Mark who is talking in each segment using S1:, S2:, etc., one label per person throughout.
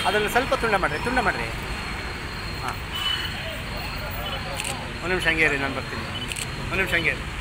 S1: ಅದರಲ್ಲಿ ಸ್ವಲ್ಪ ತುಂಡ ಮಾಡಿರಿ ತುಂಡ ಮಾಡಿರಿ ಹಾಂ ಒಂದು ನಿಮಿಷ ಹಂಗೆ ಇರಿ ನಾನು ಬರ್ತೀನಿ ಒಂದು ನಿಮಿಷ ಹಂಗೆ ಇರಿ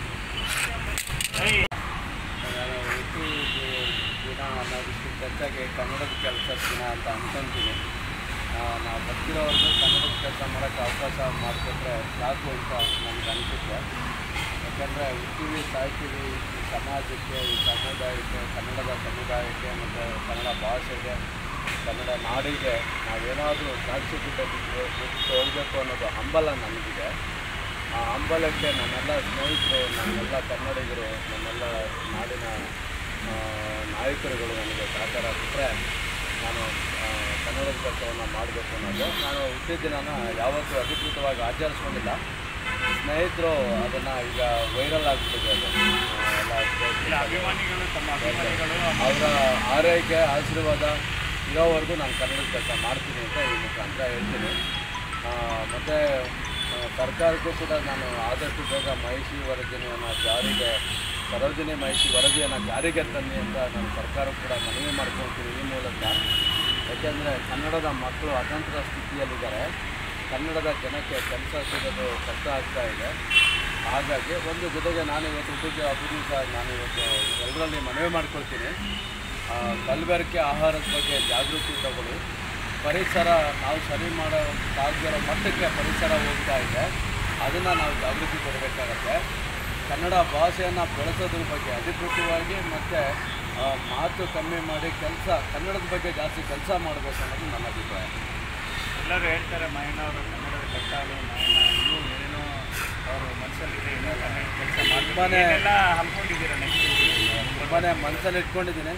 S2: ವೃತ್ತಿ ದಿನ ಅನ್ನೋದಕ್ಕಿಂತ ಹೆಚ್ಚಾಗಿ ಕನ್ನಡದ ಕೆಲಸ ದಿನ ಅಂತ ಅನ್ಕೊಂತೀನಿ ನಾವು ಬರ್ತಿರೋವರೆಗೂ ಕನ್ನಡದ ಕೆಲಸ ಮಾಡೋಕ್ಕೆ ಅವಕಾಶ ಮಾಡಿಕೊಟ್ರೆ ಸಾಕು ಅಂತ ನನಗೆ ಅನಿಸುತ್ತೆ ಯಾಕಂದರೆ ಹುಡ್ತೀವಿ ಸಾಯ್ತೀವಿ ಈ ಸಮಾಜಕ್ಕೆ ಈ ಸಮುದಾಯಕ್ಕೆ ಕನ್ನಡದ ಸಮುದಾಯಕ್ಕೆ ಮತ್ತು ಕನ್ನಡ ಭಾಷೆಗೆ ಕನ್ನಡ ನಾಡಿಗೆ ನಾವೇನಾದರೂ ಸಾಕ್ಷಿ ಬಿಟ್ಟು ಬಿಟ್ಟು ಹೋಗಬೇಕು ಅನ್ನೋದು ಹಂಬಲ ನನಗಿದೆ ಆ ಹಂಬಲಕ್ಕೆ ನನ್ನೆಲ್ಲ ಸ್ನೇಹಿತರು ನನ್ನೆಲ್ಲ ಕನ್ನಡಿಗರು ನನ್ನೆಲ್ಲ ನಾಡಿನ ಆ, ನಾಯಕರುಗಳು ನನಗೆ ಸಹಕಾರ ಕೊಟ್ಟರೆ ನಾನು ಆ, ಕನ್ನಡದ ಕೆಲಸವನ್ನು ಮಾಡಬೇಕು ಅನ್ನೋದು ನಾನು ಹುಟ್ಟಿದ ದಿನನ ಯಾವತ್ತೂ ಅಧಿಕೃತವಾಗಿ ಆಚರಿಸ್ಕೊಂಡಿಲ್ಲ ಸ್ನೇಹಿತರು ಅದನ್ನು ಈಗ ವೈರಲ್ ಆಗ್ತಿದೆ ಅದು ಆ, ಎಲ್ಲ Facebook ಅಲ್ಲಿ.
S3: ಅಭಿಮಾನಿಗಳು ತಮ್ಮ ಅಭಿಮಾನಿಗಳು
S2: ಅವರ ಆರೈಕೆ ಆಶೀರ್ವಾದ ಇರೋವರೆಗೂ ನಾನು ಕನ್ನಡದ ಕೆಲಸ ಮಾಡ್ತೀನಿ ಅಂತ ಈ ಮುಖಾಂತರ ಹೇಳ್ತೀನಿ ಮತ್ತು ಸರ್ಕಾರಕ್ಕೂ ಕೂಡ ನಾನು ಆದಷ್ಟು ಬೇಗ ಮಹಿಷಿ ವರದಿಯನ್ನು ಜಾರಿಗೆ ಸರೋಜಿನಿ ಮಹಿಷಿ ವರದಿಯನ್ನು ಜಾರಿಗೆ ತನ್ನಿ ಅಂತ ನಾನು ಸರ್ಕಾರ ಕೂಡ ಮನವಿ ಮಾಡ್ಕೊಳ್ತೀನಿ ಈ ಮೂಲಕ ಯಾಕೆಂದರೆ ಕನ್ನಡದ ಮಕ್ಕಳು ಅತಂತ್ರ ಸ್ಥಿತಿಯಲ್ಲಿದ್ದಾರೆ ಕನ್ನಡದ ಜನಕ್ಕೆ ಕೆಲಸ ಸಿಗೋದು ಕಷ್ಟ ಆಗ್ತಾ ಇದೆ ಹಾಗಾಗಿ ಒಂದು ಜೊತೆಗೆ ನಾನು ಇವತ್ತು ಹುಟ್ಟಿದ ಅಭಿವೃದ್ಧಿ ಸಹ ನಾನು ಇವತ್ತು ಎಲ್ಲರಲ್ಲಿ ಮನವಿ ಮಾಡ್ಕೊಳ್ತೀನಿ ಆ, ಕಲಬೆರಕೆ ಆಹಾರದ ಬಗ್ಗೆ ಜಾಗೃತಿ ತಗೊಳ್ಳಿ ಪರಿಸರ ನಾವು ಸರಿ ಮಾಡೋ ಇರೋ ಮಟ್ಟಕ್ಕೆ ಪರಿಸರ ಹೋಗ್ತಾ ಇದೆ ಅದನ್ನು ನಾವು ಜಾಗೃತಿ ಕೊಡಬೇಕಾಗತ್ತೆ ಕನ್ನಡ ಭಾಷೆಯನ್ನು ಬೆಳೆಸೋದ್ರ ಬಗ್ಗೆ ಅಧಿಕೃತವಾಗಿ ಮತ್ತು ಮಾತು ಕಮ್ಮಿ ಮಾಡಿ ಕೆಲಸ ಕನ್ನಡದ ಬಗ್ಗೆ ಜಾಸ್ತಿ ಕೆಲಸ ಮಾಡಬೇಕು ಅನ್ನೋದು ನನ್ನ ಅಭಿಪ್ರಾಯ
S3: ಎಲ್ಲರೂ ಹೇಳ್ತಾರೆ ಮೈನವರು ಕನ್ನಡದ ಕಟ್ಟಾಲು ಮೈನ ಇನ್ನೂ ಏನೇನೋ ಅವರು ಮನಸ್ಸಲ್ಲಿದೆ ಇನ್ನೂ ಕನ್ನಡ ಕೆಲಸ
S2: ತುಂಬಾನೇ-
S3: ಮಾಡ್ತಾರೆ ಎಲ್ಲ ಹಮ್ಮಿಕೊಂಡಿದ್ದೀರಾ ನೆಕ್ಸ್ಟ್
S2: ತುಂಬಾ ಮನಸ್ಸಲ್ಲಿ ಇಟ್ಕೊಂಡಿದ್ದೀನಿ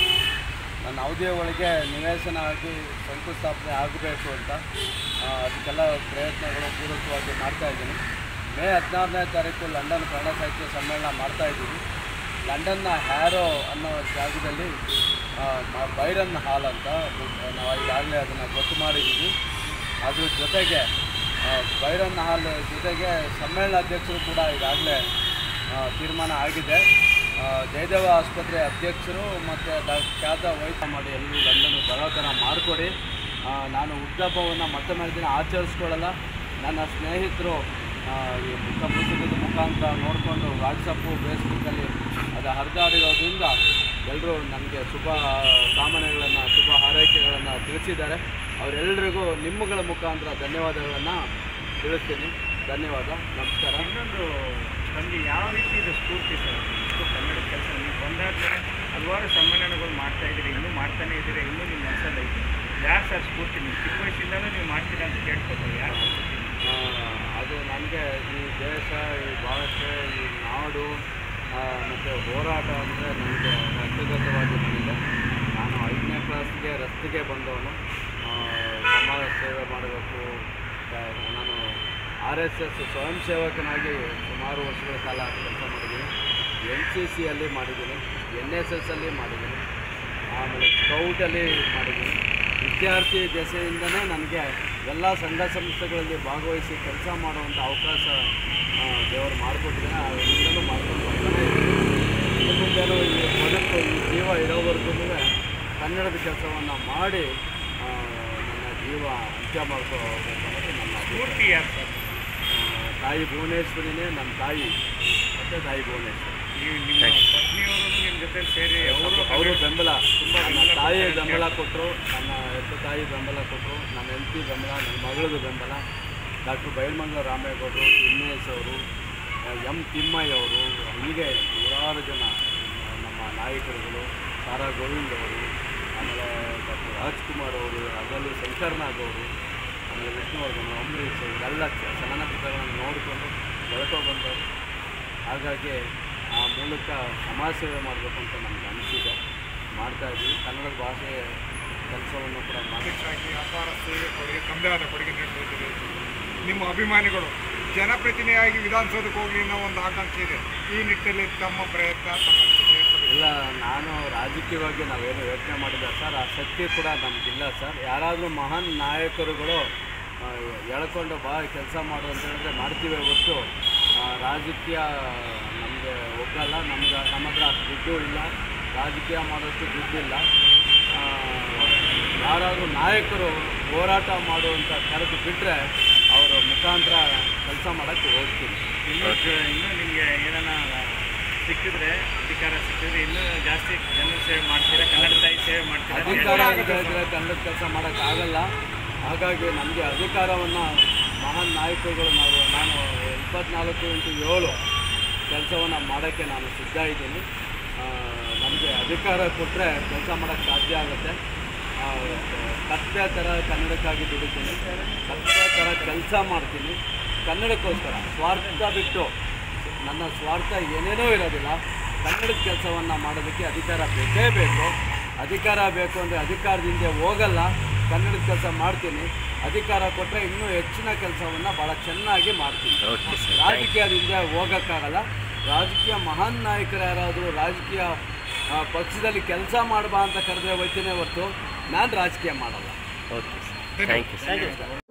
S2: ನನ್ನ ಅವಧಿಯ ಒಳಗೆ ನಿವೇಶನ ಆಗಿ ಶಂಕುಸ್ಥಾಪನೆ ಆಗಬೇಕು ಅಂತ ಆ, ಅದಕ್ಕೆಲ್ಲ ಪ್ರಯತ್ನಗಳು ಪೂರಕವಾಗಿ ಮಾಡ್ತಾ ಇದ್ದೀನಿ ಮೇ ಹದಿನಾರನೇ ತಾರೀಕು ಲಂಡನ್ ಕನ್ನಡ ಸಾಹಿತ್ಯ ಸಮ್ಮೇಳನ ಮಾಡ್ತಾ ಇದ್ದೀವಿ ಲಂಡನ್ನ ಹ್ಯಾರೋ ಅನ್ನೋ ಜಾಗದಲ್ಲಿ ಆ, ಮ- ಬೈರನ್ ಹಾಲ್ ಅಂತ ನಾವು ಈಗಾಗಲೇ ಅದನ್ನು ಗೊತ್ತು ಮಾಡಿದ್ದೀವಿ ಅದ್ರ ಜೊತೆಗೆ ಆ, ಬೈರನ್ ಹಾಲ್ ಜೊತೆಗೆ ಸಮ್ಮೇಳನ ಅಧ್ಯಕ್ಷರು ಕೂಡ ಈಗಾಗಲೇ ಆ, ತೀರ್ಮಾನ ಆಗಿದೆ ಆ, ಜಯದೇವ ಆಸ್ಪತ್ರೆ ಅಧ್ಯಕ್ಷರು ಮತ್ತು ಡಾ ಖ್ಯಾತ ವೈದ್ಯ ಮಾಡಿ ಎಲ್ಲರೂ ಲಂಡನ್ ಬರೋ ಥರ ಮಾಡಿಕೊಡಿ ನಾನು ಹುಟ್ಟುಹಬ್ಬವನ್ನು ಮತ್ತೊಮ್ಮೆ ದಿನ ಆಚರಿಸ್ಕೊಳ್ಳಲ್ಲ ನನ್ನ ಸ್ನೇಹಿತರು ಆ, ಈ ಮುಖ ಪುಸ್ತಕದ ಮುಖಾಂತರ ನೋಡಿಕೊಂಡು ವಾಟ್ಸಪ್ಪು ಫೇಸ್ಬುಕ್ಕಲ್ಲಿ ಅದು ಹರಿದಾಡಿರೋದ್ರಿಂದ ಎಲ್ಲರೂ ನನಗೆ ಶುಭ ಕಾಮನೆಗಳನ್ನು ಶುಭ ಹಾರೈಕೆಗಳನ್ನು ತಿಳಿಸಿದ್ದಾರೆ ಅವರೆಲ್ಲರಿಗೂ ನಿಮ್ಮಗಳ ಮುಖಾಂತರ ಧನ್ಯವಾದಗಳನ್ನು ತಿಳಿಸ್ತೀನಿ ಧನ್ಯವಾದ ನಮಸ್ಕಾರ
S3: ಇನ್ನೊಂದು ನಮಗೆ ಯಾವ ರೀತಿ ಇದು ಸ್ಫೂರ್ತಿ ಸರ್ ಇಷ್ಟು ಕನ್ನಡ ಕೆಲಸ ನೀವು ಬಂದಾದ್ಮೇಲೆ ಹಲವಾರು ಸಮ್ಮೇಳನಗಳು ಮಾಡ್ತಾ ಇದ್ದೀರಿ ಇನ್ನೂ ಮಾಡ್ತಾನೆ ಇದ್ದೀರಿ ಇನ್ನೂ ನಿಮ್ಮ ಮನಸ್ಸಲ್ಲಿ ಐತೆ ಯಾರು ಸರ್ ಸ್ಫೂರ್ತಿ ನೀವು ಚಿಕ್ಕ ವಯಸ್ಸಿಂದಲೂ ನೀವು ಮಾಡ್ತೀರಾ ಅಂತ ಕೇಳ್ಕೊಬೋದು ಯಾರು
S2: ಆ, ಅದು ನನಗೆ ಈ ದೇಶ ಈ ಭಾಷೆ ಈ ನಾಡು ಮತ್ತು ಹೋರಾಟ ಅಂದರೆ ನನಗೆ ರಕ್ತಗತವಾಗಿ ಬಂದಿದೆ ನಾನು ಐದನೇ ಕ್ಲಾಸ್ಗೆ ರಸ್ತೆಗೆ ಬಂದವನು ಆ, ಸಮಾಜ ಸೇವೆ ಮಾಡಬೇಕು ಆ, ನಾನು ಆರ್ ಎಸ್ ಎಸ್ ಸ್ವಯಂ ಸೇವಕನಾಗಿ ಸುಮಾರು ವರ್ಷಗಳ ಕಾಲ ಕೆಲಸ ಮಾಡಿದ್ದೀನಿ ಎನ್ ಸಿ ಸಿಯಲ್ಲಿ ಮಾಡಿದ್ದೀನಿ ಎನ್ ಎಸ್ ಎಸ್ ಅಲ್ಲಿ ಮಾಡಿದ್ದೀನಿ ಆಮೇಲೆ ಸ್ಕೌಟಲ್ಲಿ ಮಾಡಿದ್ದೀನಿ ವಿದ್ಯಾರ್ಥಿ ದೆಸೆಯಿಂದನೇ ನನಗೆ ಎಲ್ಲ ಸಂಘ ಸಂಸ್ಥೆಗಳಲ್ಲಿ ಭಾಗವಹಿಸಿ ಕೆಲಸ ಮಾಡುವಂಥ ಅವಕಾಶ ಆ, ದೇವರು ಮಾಡಿಕೊಟ್ಟಿದ್ದಾನೆ ಅದರಿಂದಲೂ ಮಾಡ್ಕೊಂಡು ಬರ್ತಾನೆ ಇದ್ದೀನಿ ಇನ್ನು ಮುಂದೆನೂ ಈ ಬದುಕು ಈ ಜೀವ ಇರೋವರೆಗೂ ಕನ್ನಡದ ಕೆಲಸವನ್ನು ಮಾಡಿ ಆ, ನನ್ನ ಜೀವ ಅಂತ್ಯ ಮಾಡ್ಕೊಂಡು ಹೋಗ್ಬೇಕು ಅನ್ನೋದು ನನ್ನ ಅಭಿಪ್ರಾಯ.
S3: ಸ್ಫೂರ್ತಿ ಯಾರು ಸರ್
S2: ಆ, ತಾಯಿ ಭುವನೇಶ್ವರಿನೇ ನನ್ನ ತಾಯಿ ಮತ್ತು ತಾಯಿ ಭುವನೇಶ್ವರಿ
S3: ನೀವು ನಿಮ್ಮ ಪತ್ನಿಯವರು ನಿಮ್ಮ ಜೊತೆ ಸೇರಿ ಅವರು
S2: ಅವರು ಬೆಂಬಲ
S3: ತುಂಬಾ
S2: ನನ್ನ
S3: ಬೆಂಬಲ
S2: ತಾಯಿ
S3: ಕೊಡ್ತಾರೆ.
S2: ಬೆಂಬಲ ಕೊಟ್ಟರು ನನ್ನ ಹೆತ್ತ ತಾಯಿ ಬೆಂಬಲ ಕೊಟ್ಟರು ನನ್ನ ಹೆಂಡತಿ ಬೆಂಬಲ ನನ್ನ ಮಗಳದು ಬೆಂಬಲ ಡಾಕ್ಟರ್ ಬೈಲ್ಮಂಗಲ ರಾಮೇಗೌಡರು ತಿಮ್ಮೇಶ್ ಅವರು ಎಂ ತಿಮ್ಮಯ್ಯ ಅವರು ಹೀಗೆ ನೂರಾರು ಜನ ಆ, ನಮ್ಮ ನಾಯಕರುಗಳು ಸಾರಾ ಗೋವಿಂದ್ ಅವರು ಆಮೇಲೆ ಡಾಕ್ಟರ್ ರಾಜ್ಕುಮಾರ್ ಅವರು ಅದರಲ್ಲಿ ಶಂಕರ್ನಾಗ್ ಅವರು ಆಮೇಲೆ ವಿಷ್ಣುವರ್ಧನ್ ಅಂಬರೀಷ್ ಇವರೆಲ್ಲ ಚಲನಚಿತ್ರಗಳನ್ನು ನೋಡಿಕೊಂಡು ಬೆಳ್ಕೊ ಬಂದವರು ಹಾಗಾಗಿ ಆ ಮೂಲಕ ಸಮಾಜ ಸೇವೆ ಮಾಡಬೇಕು ಅಂತ ನಮ್ಗೆ ಅನಿಸಿದೆ ಮಾಡ್ತಾ ಇದ್ದೀವಿ ಕನ್ನಡ ಭಾಷೆ ಕೆಲಸವನ್ನು ಕೂಡ ಮಾಡಿ
S4: ಆಗಿ ಅಪಾರ ಸೇವೆ ಕೊಡುಗೆ ತಮ್ಮದೇ ಆದ ಕೊಡುಗೆ ನೀಡುತ್ತಿದೆ ನಿಮ್ಮ ಅಭಿಮಾನಿಗಳು ಜನಪ್ರತಿನಿಧಿಯಾಗಿ ವಿಧಾನಸೌಧಕ್ಕೆ ಹೋಗಲಿ ಅನ್ನೋ ಒಂದು ಆಕಾಂಕ್ಷೆ ಇದೆ ಈ ನಿಟ್ಟಿನಲ್ಲಿ ತಮ್ಮ ಪ್ರಯತ್ನ ತಮ್ಮ ಜೊತೆ ಇರ್ತದೆ.
S2: ಇಲ್ಲ ನಾನು ರಾಜಕೀಯವಾಗಿ ನಾವೇನು ಯೋಚನೆ ಮಾಡಿಲ್ಲ ಸರ್ ಆ ಶಕ್ತಿ ಕೂಡ ನಮಗಿಲ್ಲ ಸರ್ ಯಾರಾದರೂ ಮಹಾನ್ ನಾಯಕರುಗಳು ಆ, ಎಳ್ಕೊಂಡು ಬಾ ಕೆಲಸ ಮಾಡು ಅಂತ ಹೇಳಿದ್ರೆ ಮಾಡ್ತೀವಿ ಹೊರತು ಆ, ರಾಜಕೀಯ ನಮಗೆ ಒಗ್ಗಲ್ಲ ನಮ್ಗೆ ನಮ್ಮ ಹತ್ರ ಅಷ್ಟು ದುಡ್ಡು ಇಲ್ಲ ರಾಜಕೀಯ ಮಾಡೋಷ್ಟು ದುಡ್ಡಿಲ್ಲ ಆ, ಯಾರಾದರೂ ನಾಯಕರು ಹೋರಾಟ ಮಾಡುವಂಥ ಕರೆದು ಬಿಟ್ಟರೆ ಅವರ ಮುಖಾಂತರ ಕೆಲಸ ಮಾಡೋಕ್ಕೆ ಹೋಗ್ತೀನಿ
S3: ಇನ್ನೂ ಜ- ಇನ್ನೂ ನಿಮಗೆ ಏನಾನ ಸಿಕ್ಕಿದ್ರೆ ಅಧಿಕಾರ ಸಿಕ್ಕಿದ್ರೆ ಇನ್ನೂ ಜಾಸ್ತಿ ಜನರ ಸೇವೆ ಮಾಡ್ತೀರಾ ಕನ್ನಡ ತಾಯಿ ಸೇವೆ ಮಾಡ್ತೀರಾ
S2: ಅಧಿಕಾರ ಇಲ್ಲದೆ ಇದ್ರೆ ಕನ್ನಡ ಕೆಲಸ ಮಾಡೋಕ್ಕಾಗಲ್ಲ ಹಾಗಾಗಿ ನಮಗೆ ಅಧಿಕಾರವನ್ನು ಮಹಾನ್ ನಾಯಕರುಗಳು ನಾವು ನಾನು ಇಪ್ಪತ್ನಾಲ್ಕು ಇಂಟು ಏಳು ಕೆಲಸವನ್ನು ಮಾಡೋಕ್ಕೆ ನಾನು ಸಿದ್ಧ ಇದ್ದೀನಿ ನಮಗೆ ಅಧಿಕಾರ ಕೊಟ್ಟರೆ ಕೆಲಸ ಮಾಡೋಕ್ಕೆ ಸಾಧ್ಯ ಆಗುತ್ತೆ ಆ, ಕತ್ತೆ ಥರ ಕನ್ನಡಕ್ಕಾಗಿ ದುಡಿತೀನಿ ಕತ್ತೆ ಥರ ಕೆಲಸ ಮಾಡ್ತೀನಿ ಕನ್ನಡಕ್ಕೋಸ್ಕರ ಸ್ವಾರ್ಥ ಬಿಟ್ಟು ನನ್ನ ಸ್ವಾರ್ಥ ಏನೇನೂ ಇರೋದಿಲ್ಲ ಕನ್ನಡದ ಕೆಲಸವನ್ನು ಮಾಡೋದಕ್ಕೆ ಅಧಿಕಾರ ಬೇಕೇ ಬೇಕು ಅಧಿಕಾರ ಬೇಕು ಅಂದರೆ ಅಧಿಕಾರದಿಂದ ಹೋಗಲ್ಲ ಕನ್ನಡದ ಕೆಲಸ ಮಾಡ್ತೀನಿ ಅಧಿಕಾರ ಕೊಟ್ಟರೆ ಇನ್ನೂ ಹೆಚ್ಚಿನ ಕೆಲಸವನ್ನು ಭಾಳ ಚೆನ್ನಾಗಿ ಮಾಡ್ತೀನಿ ರಾಜಕೀಯದಿಂದ ಹೋಗೋಕ್ಕಾಗಲ್ಲ ರಾಜಕೀಯ ಮಹಾನ್ ನಾಯಕರು ಯಾರಾದರೂ ರಾಜಕೀಯ ಆ, ಪಕ್ಷದಲ್ಲಿ ಕೆಲಸ ಮಾಡಬಾ ಅಂತ ಕರೆದ್ರೆ ಹೋಗ್ತೀನಿ ಹೊರತು ನಾನು ರಾಜಕೀಯ ಮಾಡಲ್ಲ
S5: okay thank you
S1: thank you